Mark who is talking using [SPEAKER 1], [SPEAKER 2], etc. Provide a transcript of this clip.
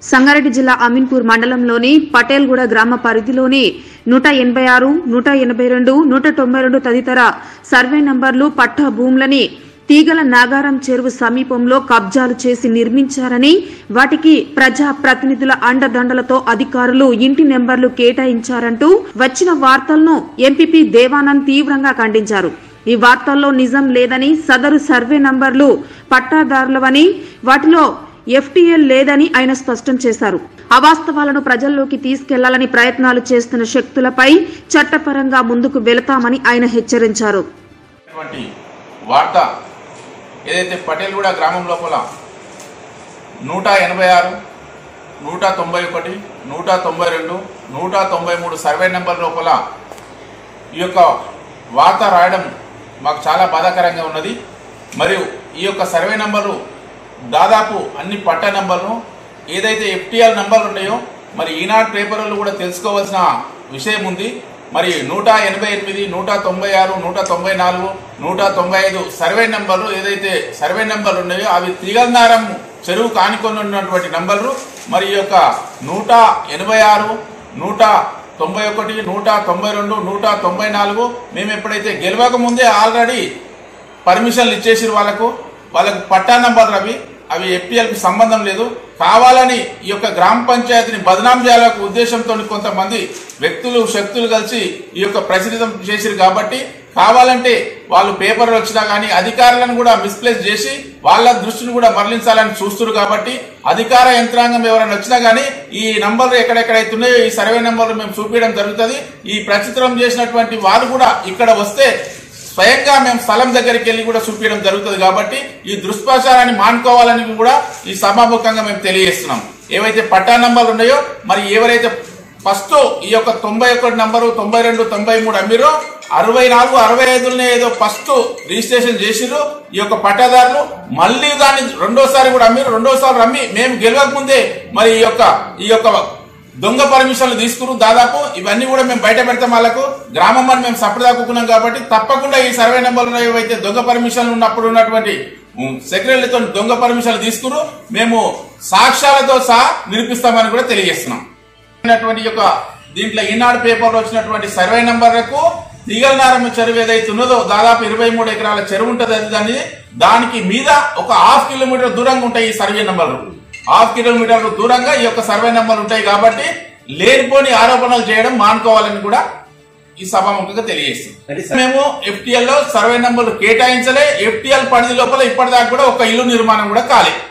[SPEAKER 1] సంగారెడ్డి జిల్లా అమీన్పూర్ మండలంలోని పటేల్గూడ గ్రామ పరిధిలోని నూట ఎనభై ఆరు నూట ఎనభై రెండు నూట తొంభై రెండు తదితర సర్వే నంబర్లు పట్టా భూములని తీగల నాగారం చెరువు సమీపంలో కబ్జాలు చేసి నిర్మించారని వాటికి ప్రజా ప్రతినిధుల అండదండలతో అధికారులు ఇంటి నెంబర్లు కేటాయించారంటూ వచ్చిన వార్తలను ఎంపీపీ దేవానంద్ తీవ్రంగా ఖండించారు ఈ వార్తల్లో నిజం లేదని సదరు సర్వే నంబర్లు పట్టాదారులవని వాటిలో ఎఫ్టీఎల్ లేదని ఆయన స్పష్టం చేశారు అవాస్తవాలను ప్రజల్లోకి తీసుకెళ్లాలని ప్రయత్నాలు చేస్తున్న శక్తులపై చట్టపరంగా ముందుకు వెళతామని ఆయన హెచ్చరించారు
[SPEAKER 2] అటువంటి వార్త ఏదైతే పటేల్గూడ గ్రామం లోపల నూట ఎనభై ఆరు నూట తొంభై ఒకటి నూట తొంభై రెండు నూట తొంభై మూడు సర్వే నెంబర్ లోపల ఈ యొక్క వార్త రాయడం మాకు చాలా బాధాకరంగా ఉన్నది మరియు ఈ యొక్క సర్వే నంబరు దాదాపు అన్ని పట్ట నంబర్లు ఏదైతే ఎఫ్టీఆర్ నంబర్లు ఉన్నాయో మరి ఈనాడు పేపర్లు కూడా తెలుసుకోవాల్సిన విషయం ఉంది మరి నూట ఎనభై ఎనిమిది నూట తొంభై ఆరు నూట తొంభై నాలుగు నూట తొంభై ఐదు సర్వే నంబర్లు ఏదైతే సర్వే నంబర్లు ఉన్నాయో అవి త్రిగల్నారం చెరువు కానికొని ఉన్నటువంటి నంబర్లు మరి ఈ యొక్క నూట ఎనభై ఆరు నూట తొంభై ఒకటి నూట తొంభై రెండు నూట తొంభై నాలుగు మేము ఎప్పుడైతే గెలవక ముందే ఆల్రెడీ పర్మిషన్లు ఇచ్చేసిరు వాళ్ళకు వాళ్ళకు పట్టా నంబర్లు అవి అవి ఎఫ్టీఎల్కి సంబంధం లేదు కావాలని ఈ యొక్క గ్రామ పంచాయతీని బదనాం చేయాలకు ఉద్దేశంతో కొంతమంది వ్యక్తులు శక్తులు కలిసి ఈ యొక్క ప్రచురితం చేసిరు కాబట్టి కావాలంటే వాళ్ళు పేపర్లు వచ్చినా కానీ అధికారులను కూడా మిస్ప్లేస్ చేసి వాళ్ళ దృష్టిని కూడా మరలించాలని చూస్తున్నారు కాబట్టి అధికార యంత్రాంగం ఎవరైనా వచ్చినా కానీ ఈ నంబర్లు ఎక్కడెక్కడైతే ఉన్నాయో ఈ సర్వే నంబర్లు మేము చూపించడం జరుగుతుంది ఈ ప్రచిత్రం చేసినటువంటి వాళ్ళు కూడా ఇక్కడ వస్తే స్వయంగా మేము స్థలం దగ్గరికి వెళ్ళి కూడా చూపించడం జరుగుతుంది కాబట్టి ఈ దుష్ప్రచారాన్ని మానుకోవాలని కూడా ఈ సభాముఖంగా మేము తెలియజేస్తున్నాం ఏవైతే పట్టా నంబర్లు ఉన్నాయో మరి ఎవరైతే ఫస్ట్ ఈ యొక్క తొంభై ఒకటి నంబరు తొంభై రెండు తొంభై మూడు అమ్మిరో అరవై నాలుగు అరవై ఐదులనే ఏదో ఫస్ట్ రిజిస్ట్రేషన్ చేసిరు ఈ యొక్క పట్టాదారులు మళ్ళీ దాన్ని రెండోసారి కూడా అమ్మిరు రెండోసారి అమ్మి మేము గెలవక ముందే మరి ఈ యొక్క ఈ యొక్క దొంగ పర్మిషన్లు తీసుకురు దాదాపు ఇవన్నీ కూడా మేము బయట పెడతాం వాళ్ళకు గ్రామం అని మేము సపడదాకున్నాం కాబట్టి తప్పకుండా ఈ సర్వే నెంబర్లు ఏవైతే దొంగ పర్మిషన్లు ఉన్నప్పుడు ఉన్నటువంటి సెక్రటరీతో దొంగ పర్మిషన్లు తీసుకురు మేము సాక్ష్యాలతో సహా నిరూపిస్తామని కూడా తెలియజేస్తున్నాం అయినటువంటి యొక్క దీంట్లో ఈనాడు పేపర్లో వచ్చినటువంటి సర్వే నంబర్లకు తీగలనారమ్మ చెరువు ఏదైతే ఉన్నదో దాదాపు ఇరవై మూడు ఎకరాల చెరువు ఉంటుంది అది దాన్ని దానికి మీద ఒక హాఫ్ కిలోమీటర్ దూరంగా ఉంటాయి ఈ సర్వే నంబర్లు హాఫ్ కిలోమీటర్ దూరంగా ఈ యొక్క సర్వే నంబర్లు ఉంటాయి కాబట్టి లేనిపోని ఆరోపణలు చేయడం మానుకోవాలని కూడా ఈ సభాముఖంగా తెలియజేస్తుంది మేము ఎఫ్టీఎల్ లో సర్వే నంబర్లు కేటాయించలే ఎఫ్టీఎల్ పరిధి లోపల ఇప్పటిదాకా కూడా ఒక ఇల్లు నిర్మాణం కూడా కాలేదు